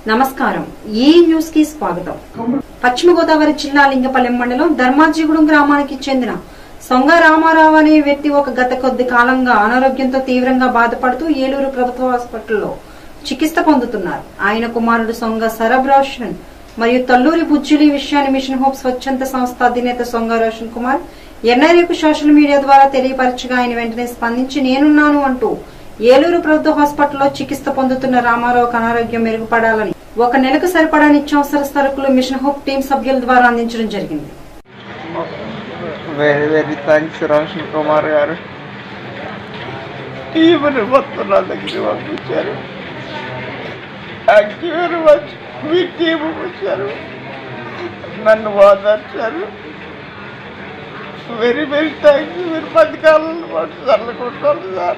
నమస్కారం ఈ న్యూస్ కి స్వాగతం పశ్చిమ గోదావరి జిల్లా లింగపల్లెం మండలం ధర్మాజిగూడెం గ్రామానికి చెందిన సొంగ రామారావు అనే వ్యక్తి ఒక గత కొద్ది కాలంగా అనారోగ్యంతో తీవ్రంగా బాధపడుతూ ఏలూరు ప్రభుత్వ హాస్పిటల్లో చికిత్స పొందుతున్నారు ఆయన కుమారుడు సొంగ సరబ్ రోషన్ మరియు తల్లూరి బుజ్జులి విషయాన్ని మిషన్ హోప్ స్వచ్ఛంద సంస్థ అధినేత సొంగ రోషన్ కుమార్ ఎన్ఐఏకు సోషల్ మీడియా ద్వారా తెలియపరచగా ఆయన వెంటనే స్పందించి నేనున్నాను అంటూ ఏలూరు ప్రభుత్వ హాస్పిటల్లో చికిత్స పొందుతున్న రామారావుకు అనారోగ్యం మెరుగుపడాలని ఒక నెలకు సరిపడా నిత్యావసర సరుకులు మిషన్ హోప్ టీం సభ్యుల ద్వారా అందించడం జరిగింది very very thanks Roshan Kumar గారు టీముని మొత్తం నా దగ్గర పంపించారు థ్యాంక్ యూ వెరీ మచ్ మీ టీము వచ్చారు నన్ను ఓదార్చారు వెరీ వెరీ థ్యాంక్ యూ మీరు పది కాలంలో పాటు చల్లకుంటారు సార్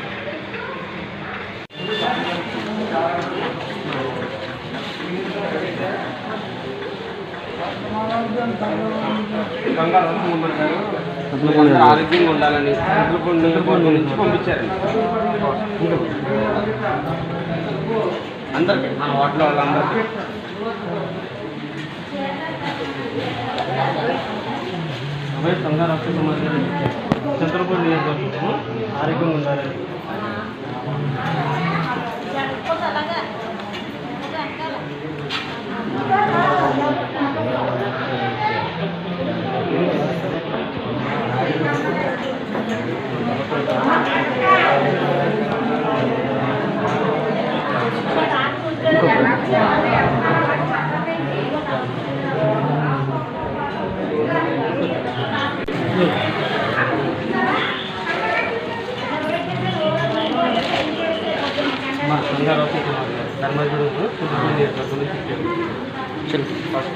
ఆరోగ్యంగా ఉండాలని ఇంట్లో నుంచి పంపించారండి అందరికి మన వాటిలో వాళ్ళందరికీ అభయ సంగారు అక్షయ కుమార్ గారు చంద్రపూర్ నియోజకవర్గం ఆరోగ్యంగా ఉండాలని మా సంగారు అక్షయ కుమార్ గారు ధర్మజుడు చంద్రపూర్ నియోజకవర్గం నుంచి ఇచ్చారు ఫస్ట్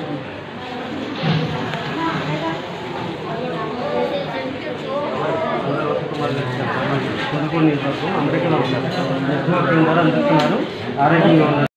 చంద్రపూర్ నియోజకవర్గం అమెరికాలో ఉన్నారు నెట్వర్కింగ్ ద్వారా అందుతున్నారు ఆరోగ్యంగా ఉన్నారు